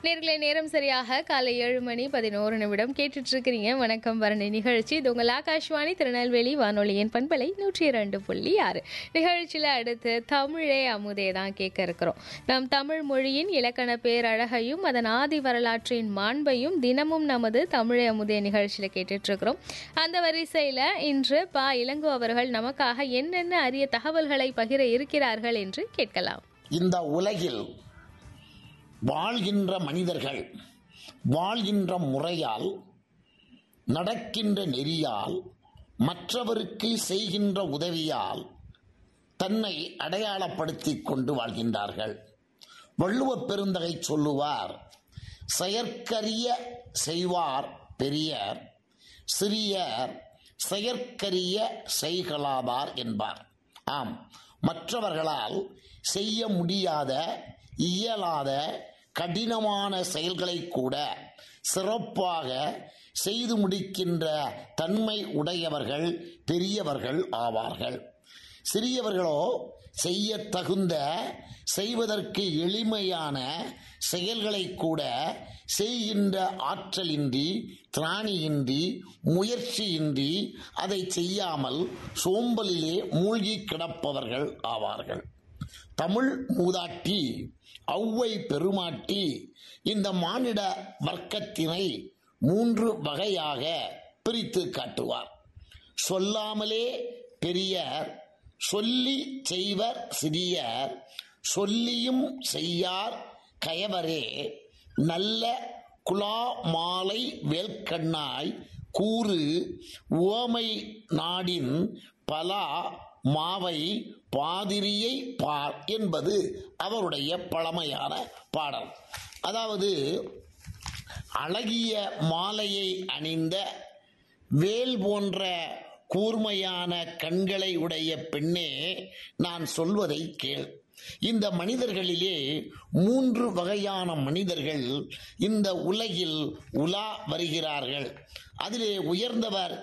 நேர்களை நேரம் சரியாக காலை ஏழு மணி பதினோரு நிமிடம் கேட்டுட்டு இருக்கிறீங்க வணக்கம் வரணி நிகழ்ச்சி இது உங்கள் ஆகாஷ்வாணி திருநெல்வேலி வானொலியின் பண்பலை நூற்றி இரண்டு புள்ளி ஆறு நிகழ்ச்சியில் அடுத்து தமிழே அமுதே தான் கேட்க இருக்கிறோம் நம் தமிழ் மொழியின் இலக்கண பேரழகையும் அதன் ஆதி வரலாற்றின் மாண்பையும் தினமும் நமது தமிழே அமுதே நிகழ்ச்சியில் கேட்டுட்டு இருக்கிறோம் அந்த வரிசையில் இன்று பா இளங்கோ அவர்கள் நமக்காக என்னென்ன அரிய தகவல்களை பகிர இருக்கிறார்கள் என்று கேட்கலாம் இந்த உலகில் வாழ்கின்ற மனிதர்கள் வாழ்கின்ற முறையால் நடக்கின்ற நெறியால் மற்றவருக்கு செய்கின்ற உதவியால் தன்னை அடையாளப்படுத்திக் கொண்டு வாழ்கின்றார்கள் வள்ளுவப் பெருந்தகை சொல்லுவார் செயற்கரிய செய்வார் பெரியர் சிறியர் செயற்கரிய செய்களாதார் என்பார் ஆம் மற்றவர்களால் செய்ய முடியாத இயலாத கடினமான செயல்களை கூட சிறப்பாக செய்து முடிக்கின்ற தன்மை உடையவர்கள் பெரியவர்கள் ஆவார்கள் சிறியவர்களோ செய்ய தகுந்த செய்வதற்கு எளிமையான செயல்களை கூட செய்கின்ற ஆற்றலின்றி திராணியின்றி முயற்சியின்றி அதை செய்யாமல் சோம்பலிலே மூழ்கி கிடப்பவர்கள் ஆவார்கள் தமிழ் மூதாட்டி ஔவை பெருமாட்டி இந்த மானிட வர்க்கத்தினை மூன்று வகையாக பிரித்து காட்டுவார் சொல்லாமலே பெரியர் சொல்லி செய்வர் சிறியர் சொல்லியும் செய்யார் கயவரே நல்ல குலா மாலை வேல்கண்ணாய் கூறு உவமை நாடின் பலா மாவை பாதிரியை பார் என்பது அவருடைய பழமையான பாடல் அதாவது அழகிய மாலையை அணிந்த வேல் போன்ற கூர்மையான கண்களை உடைய பெண்ணே நான் சொல்வதை கேள் இந்த மனிதர்களிலே மூன்று வகையான மனிதர்கள் இந்த உலகில் உலா வருகிறார்கள் அதிலே உயர்ந்தவர்